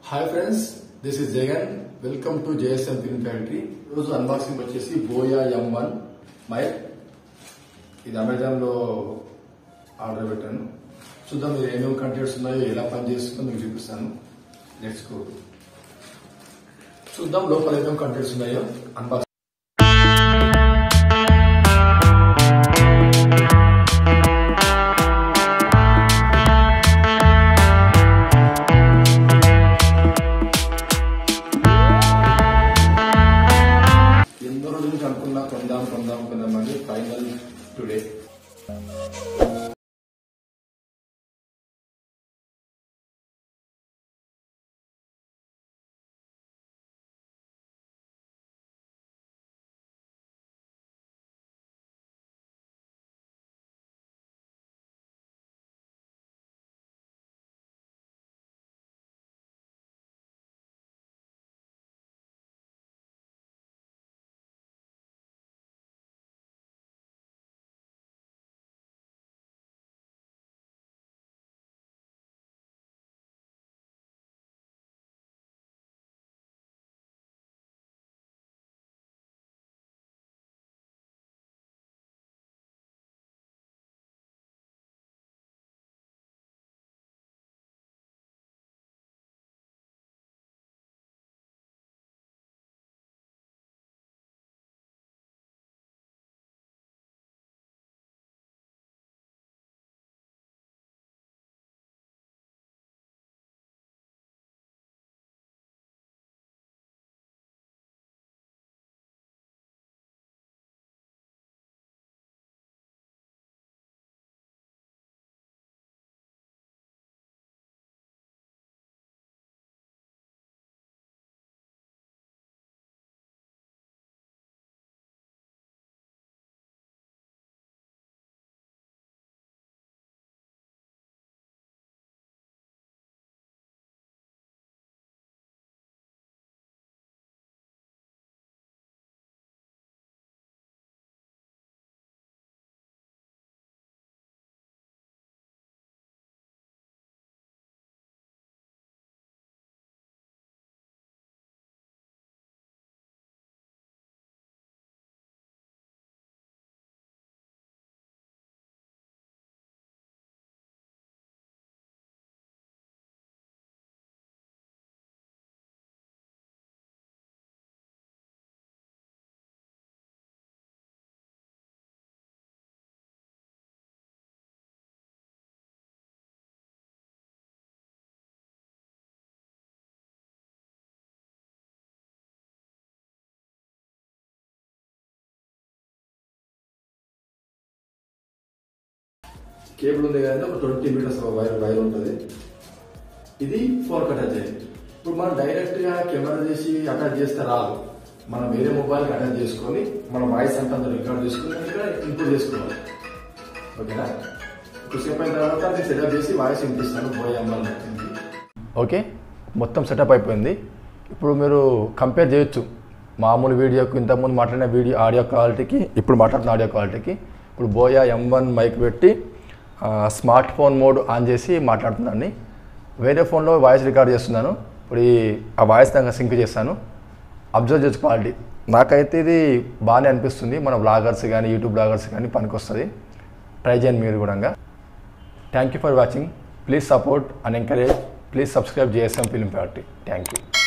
hi friends this is Jagan welcome to JSM film factory ఈరోజు unboxing వచ్చేసి Boya M one mic ఇది Amazon లో order పెట్టాను చూద్దాం మీరు ఏమేమి కంటెంట్స్ ఉన్నాయో ఎలా పనిచేస్తుందో మీకు చూపిస్తాను లెట్స్ గో చూద్దాం లోపల ఏమేమి కంటెంట్స్ ఉన్నాయో అన్బాక్సింగ్ ఎన్నో రోజుల నుంచి అనుకున్నా కొందాం కొందాం కొందాం అని ఫైనల్ టుడే కేబుల్ ఉంది కదండి ఒక ట్వంటీ మీటర్స్ వైర్ వైర్ ఉంటుంది ఇది ఫోన్ అటాచ్ అయ్యింది ఇప్పుడు మనం డైరెక్ట్ గా కెమెరా చేసి అటాచ్ చేస్తే రాదు మనం వేరే మొబైల్ కి అటాచ్ చేసుకొని మన వాయిస్ అంతా రికార్డ్ చేసుకుని ఇంప్రూవ్ చేసుకోవాలి ఓకేనా కొద్దిసేపు అయిన తర్వాత నేను సెటప్ చేసి వాయిస్ వినిపిస్తాను పోయి అమ్మాలి ఓకే మొత్తం సెటప్ అయిపోయింది ఇప్పుడు మీరు కంపేర్ చేయొచ్చు మామూలు వీడియోకి ఇంతకుముందు మాట్లాడిన వీడియో ఆడియో క్వాలిటీకి ఇప్పుడు మాట్లాడుతున్న ఆడియో క్వాలిటీకి ఇప్పుడు బోయా ఎం వన్ మైక్ పెట్టి ఆ, స్మార్ట్ ఫోన్ మోడ్ ఆన్ చేసి మాట్లాడుతున్నాను వేరే ఫోన్లో వాయిస్ రికార్డ్ చేస్తున్నాను ఇప్పుడు ఈ ఆ వాయిస్ దాకా సింక్ చేస్తాను అబ్జర్వ్ చేయొచ్చు క్వాలిటీ నాకైతే ఇది బాగానే అనిపిస్తుంది మన బ్లాగర్స్ కానీ యూట్యూబ్ బ్లాగర్స్ కానీ పనికొస్తుంది ట్రై చేయండి మీరు కూడా thank you for watching please support and encourage please subscribe JSM film party thank you